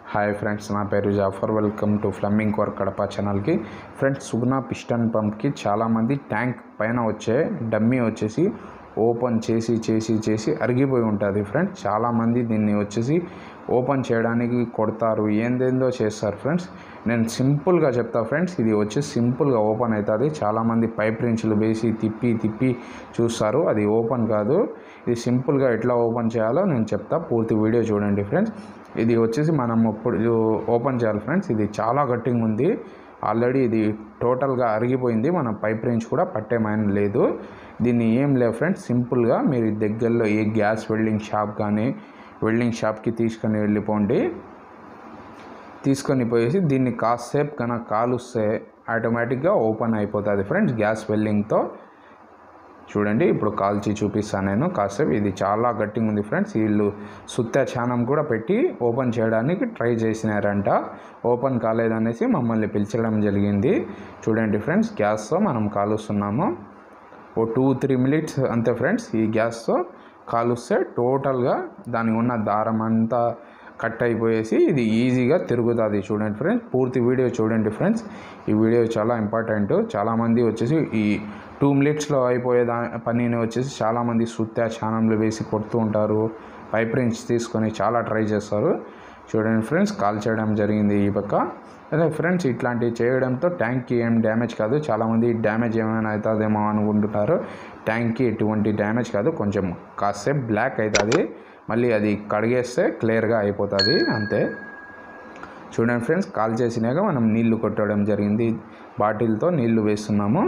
hi friends నా పేరు Jaffar welcome to flaming core Kadapa ఛానల్కి ఫ్రెండ్స్ సుగుణ పిస్టన్ పంప్కి చాలామంది ట్యాంక్ పైన వచ్చే డమ్మీ వచ్చేసి ఓపెన్ చేసి చేసి చేసి అరిగిపోయి ఉంటుంది ఫ్రెండ్స్ చాలామంది దీన్ని వచ్చేసి ఓపెన్ చేయడానికి కొడతారు ఏందేందో చేస్తారు ఫ్రెండ్స్ నేను సింపుల్గా చెప్తా ఫ్రెండ్స్ ఇది వచ్చి సింపుల్గా ఓపెన్ అవుతుంది చాలామంది పైప్ రించులు వేసి తిప్పి తిప్పి చూస్తారు అది ఓపెన్ కాదు ఇది సింపుల్గా ఎట్లా ఓపెన్ చేయాలో నేను చెప్తా పూర్తి వీడియో చూడండి ఫ్రెండ్స్ ఇది వచ్చేసి మనం ఇప్పుడు ఓపెన్ చేయాలి ఫ్రెండ్స్ ఇది చాలా గట్టిగా ఉంది ఆల్రెడీ ఇది టోటల్గా అరిగిపోయింది మన పైప్ రేంజ్ కూడా పట్టేమైన లేదు దీన్ని ఏం లేవు ఫ్రెండ్స్ సింపుల్గా మీరు దగ్గరలో ఏ గ్యాస్ వెల్డింగ్ షాప్ కానీ వెల్డింగ్ షాప్కి తీసుకొని వెళ్ళిపోండి తీసుకొని పోయేసి దీన్ని కాసేపు కనుక కాలుస్తే ఆటోమేటిక్గా ఓపెన్ అయిపోతుంది ఫ్రెండ్స్ గ్యాస్ వెల్డింగ్తో చూడండి ఇప్పుడు కాల్చి చూపిస్తాను నేను కాసేపు ఇది చాలా గట్టిగా ఉంది ఫ్రెండ్స్ వీళ్ళు సుత్త ఛానం కూడా పెట్టి ఓపెన్ చేయడానికి ట్రై చేసినారంట ఓపెన్ కాలేదనేసి మమ్మల్ని పిలిచడం జరిగింది చూడండి ఫ్రెండ్స్ గ్యాస్తో మనం కాలుస్తున్నాము ఓ టూ త్రీ మినిట్స్ అంతే ఫ్రెండ్స్ ఈ గ్యాస్తో కాలుస్తే టోటల్గా దానికి ఉన్న దారం అంతా కట్ అయిపోయేసి ఇది ఈజీగా తిరుగుతుంది చూడండి ఫ్రెండ్స్ పూర్తి వీడియో చూడండి ఫ్రెండ్స్ ఈ వీడియో చాలా ఇంపార్టెంట్ చాలామంది వచ్చేసి ఈ టూ మినిట్స్లో అయిపోయే దా పనిని వచ్చేసి చాలామంది సుత్తా ఛానళ్ళు వేసి కొడుతూ ఉంటారు పైప్ రేంజ్ తీసుకొని చాలా ట్రై చేస్తారు చూడండి ఫ్రెండ్స్ కాల్ చేయడం జరిగింది ఈ పక్క అదే ఫ్రెండ్స్ ఇట్లాంటివి చేయడంతో ట్యాంక్కి ఏం డ్యామేజ్ కాదు చాలామంది డ్యామేజ్ ఏమైనా అవుతుందేమో అనుకుంటుంటారు ట్యాంక్కి ఎటువంటి డ్యామేజ్ కాదు కొంచెం కాసేపు బ్లాక్ అవుతుంది మళ్ళీ అది కడిగేస్తే క్లియర్గా అయిపోతుంది అంతే చూడండి ఫ్రెండ్స్ కాల్ చేసినాక మనం నీళ్లు కొట్టడం జరిగింది బాటిల్తో నీళ్లు వేస్తున్నాము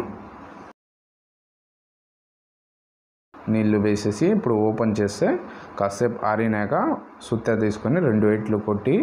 నీళ్లు వేసేసి ఇప్పుడు ఓపెన్ చేస్తే కాసేపు ఆరినాక సుత్త తీసుకొని రెండు వెయిట్లు కొట్టి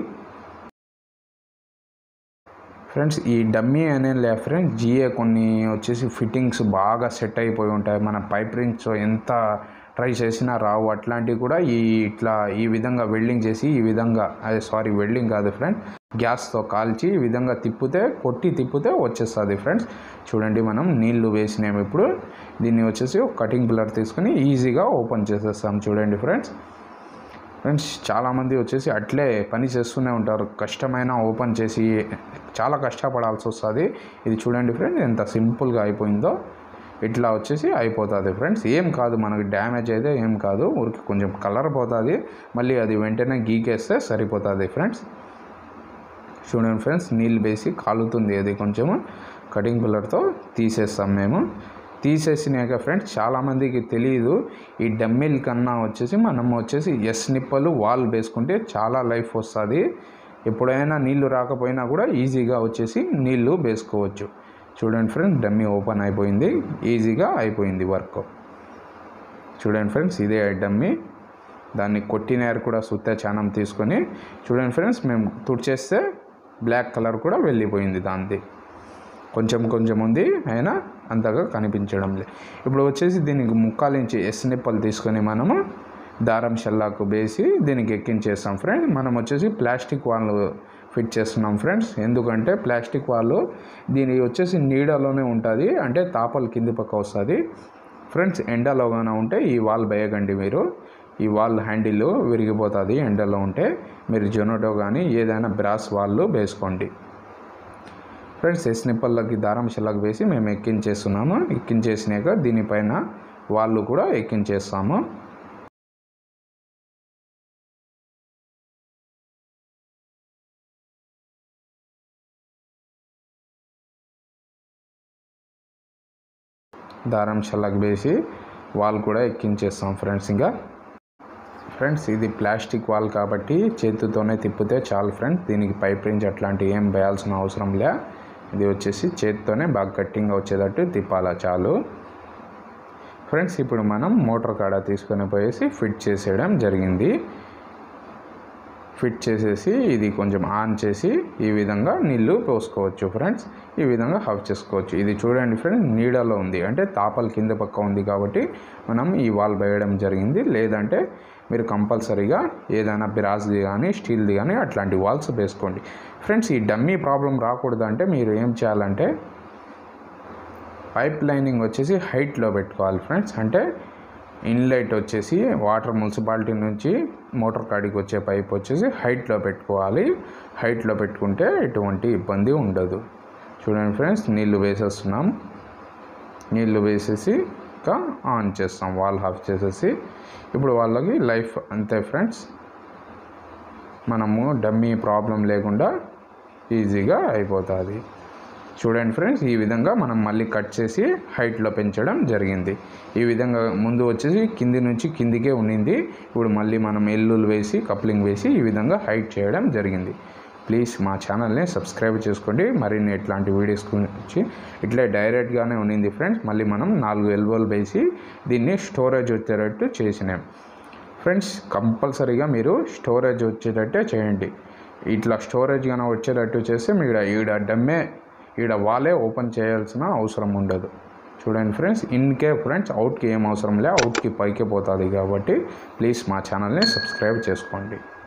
ఫ్రెండ్స్ ఈ డమ్మీ అనే లే ఫ్రెండ్స్ జిఏ కొన్ని వచ్చేసి ఫిట్టింగ్స్ బాగా సెట్ అయిపోయి ఉంటాయి మన పైప్ రింగ్స్ ఎంత ట్రై చేసినా రావు అట్లాంటివి కూడా ఈ ఇట్లా ఈ విధంగా వెల్డింగ్ చేసి ఈ విధంగా అదే సారీ వెల్డింగ్ కాదు ఫ్రెండ్ గ్యాస్తో కాల్చి ఈ విధంగా తిప్పితే కొట్టి తిప్పితే వచ్చేస్తుంది ఫ్రెండ్స్ చూడండి మనం నీళ్లు వేసినాము ఇప్పుడు దీన్ని వచ్చేసి ఒక కటింగ్ పిల్లర్ తీసుకొని ఈజీగా ఓపెన్ చేసేస్తాం చూడండి ఫ్రెండ్స్ ఫ్రెండ్స్ చాలామంది వచ్చేసి అట్లే పని చేస్తూనే ఉంటారు కష్టమైన ఓపెన్ చేసి చాలా కష్టపడాల్సి వస్తుంది ఇది చూడండి ఫ్రెండ్స్ ఎంత సింపుల్గా అయిపోయిందో ఇట్లా వచ్చేసి అయిపోతుంది ఫ్రెండ్స్ ఏం కాదు మనకి డ్యామేజ్ అయితే ఏం కాదు ఊరికి కొంచెం కలర్ పోతుంది మళ్ళీ అది వెంటనే గీకేస్తే సరిపోతుంది ఫ్రెండ్స్ చూడండి ఫ్రెండ్స్ నీళ్ళు వేసి కాలుతుంది అది కొంచెము కటింగ్ పిల్లర్తో తీసేస్తాం మేము తీసేసినాక ఫ్రెండ్స్ చాలామందికి తెలియదు ఈ డమ్మిల్ కన్నా వచ్చేసి మనం వచ్చేసి ఎస్ నిప్పలు వాల్ వేసుకుంటే చాలా లైఫ్ వస్తుంది ఎప్పుడైనా నీళ్లు రాకపోయినా కూడా ఈజీగా వచ్చేసి నీళ్లు వేసుకోవచ్చు చూడండి ఫ్రెండ్స్ డమ్మీ ఓపెన్ అయిపోయింది ఈజీగా అయిపోయింది వర్క్ చూడండి ఫ్రెండ్స్ ఇదే డమ్మీ దాన్ని కొట్టినారు కూడా సుత్త చానం తీసుకొని చూడండి ఫ్రెండ్స్ మేము తుడిచేస్తే బ్లాక్ కలర్ కూడా వెళ్ళిపోయింది దాంది కొంచెం కొంచెం ఉంది అయినా అంతగా కనిపించడం లేదు ఇప్పుడు వచ్చేసి దీనికి ముక్కాలించి ఎస్ నిప్పలు తీసుకొని మనము దారం షల్లాకు వేసి దీనికి ఎక్కించేస్తాం ఫ్రెండ్ మనం వచ్చేసి ప్లాస్టిక్ వాళ్ళు ఫిట్ చేస్తున్నాం ఫ్రెండ్స్ ఎందుకంటే ప్లాస్టిక్ వాళ్ళు దీని వచ్చేసి నీడలోనే ఉంటుంది అంటే తాపలు కింది పక్క వస్తుంది ఫ్రెండ్స్ ఎండలోగానే ఉంటే ఈ వాల్ వేయకండి మీరు ఈ వాల్ హ్యాండిల్ విరిగిపోతుంది ఎండలో ఉంటే మీరు జొనోటో కానీ ఏదైనా బ్రాస్ వాళ్ళు వేసుకోండి ఫ్రెండ్స్ ఎస్ నిప్పల్లకి దారం షెల్లకు వేసి మేము ఎక్కించేస్తున్నాము ఎక్కించేసినాక దీనిపైన వాళ్ళు కూడా ఎక్కించేస్తాము దారం షెల్లకు వేసి వాల్ కూడా ఎక్కించేస్తాం ఫ్రెండ్స్ ఇంకా ఫ్రెండ్స్ ఇది ప్లాస్టిక్ వాల్ కాబట్టి చేతితోనే తిప్పితే చాలు ఫ్రెండ్స్ దీనికి పైప్ రేంజ్ అట్లాంటివి ఏం వేయాల్సిన అవసరం లే ఇది వచ్చేసి చేతితోనే బాగా కట్టింగ్ వచ్చేటట్టు తిప్పాలా చాలు ఫ్రెండ్స్ ఇప్పుడు మనం మోటార్ కాడ తీసుకొని పోయేసి ఫిట్ చేసేయడం జరిగింది ఫిట్ చేసేసి ఇది కొంచెం ఆన్ చేసి ఈ విధంగా నీళ్ళు పోసుకోవచ్చు ఫ్రెండ్స్ ఈ విధంగా హఫ్ చేసుకోవచ్చు ఇది చూడండి ఫ్రెండ్స్ నీడలో ఉంది అంటే తాపలు కింద పక్క ఉంది కాబట్టి మనం ఈ వాల్ వేయడం జరిగింది లేదంటే మీరు కంపల్సరీగా ఏదైనా బ్రాస్ది కానీ స్టీల్ది కానీ అట్లాంటి వాల్స్ వేసుకోండి ఫ్రెండ్స్ ఈ డమ్మీ ప్రాబ్లం రాకూడదంటే మీరు ఏం చేయాలంటే పైప్ లైనింగ్ వచ్చేసి హైట్లో పెట్టుకోవాలి ఫ్రెండ్స్ అంటే ఇన్లెట్ వచ్చేసి వాటర్ మున్సిపాలిటీ నుంచి మోటార్ కాడికి వచ్చే పైప్ వచ్చేసి హైట్లో పెట్టుకోవాలి హైట్లో పెట్టుకుంటే ఎటువంటి ఇబ్బంది ఉండదు చూడండి ఫ్రెండ్స్ నీళ్ళు వేసేస్తున్నాం నీళ్ళు వేసేసి ఇంకా ఆన్ చేస్తాం వాల్ ఆఫ్ చేసేసి ఇప్పుడు వాళ్ళకి లైఫ్ అంతే ఫ్రెండ్స్ మనము డమ్మీ ప్రాబ్లం లేకుండా ఈజీగా అయిపోతుంది చూడండి ఫ్రెండ్స్ ఈ విధంగా మనం మళ్ళీ కట్ చేసి హైట్లో పెంచడం జరిగింది ఈ విధంగా ముందు వచ్చేసి కింది నుంచి కిందికే ఉండింది ఇప్పుడు మళ్ళీ మనం ఎల్లులు వేసి కప్లింగ్ వేసి ఈ విధంగా హైట్ చేయడం జరిగింది ప్లీజ్ మా ఛానల్ని సబ్స్క్రైబ్ చేసుకోండి మరిన్ని ఇట్లాంటి వీడియోస్ గురించి ఇట్లే డైరెక్ట్గానే ఉండింది ఫ్రెండ్స్ మళ్ళీ మనం నాలుగు ఎల్బోలు వేసి దీన్ని స్టోరేజ్ వచ్చేటట్టు చేసినాం ఫ్రెండ్స్ కంపల్సరీగా మీరు స్టోరేజ్ వచ్చేటట్టే చేయండి ఇట్లా స్టోరేజ్ కానీ వచ్చేటట్టు చేస్తే మీరు ఈడ డమ్మే ఈడ వాలే ఓపెన్ చేయాల్సిన అవసరం ఉండదు చూడండి ఫ్రెండ్స్ ఇన్కే ఫ్రెండ్స్ అవుట్కి ఏం అవసరం లే అవుట్కి పైకే పోతుంది కాబట్టి ప్లీజ్ మా ఛానల్ని సబ్స్క్రైబ్ చేసుకోండి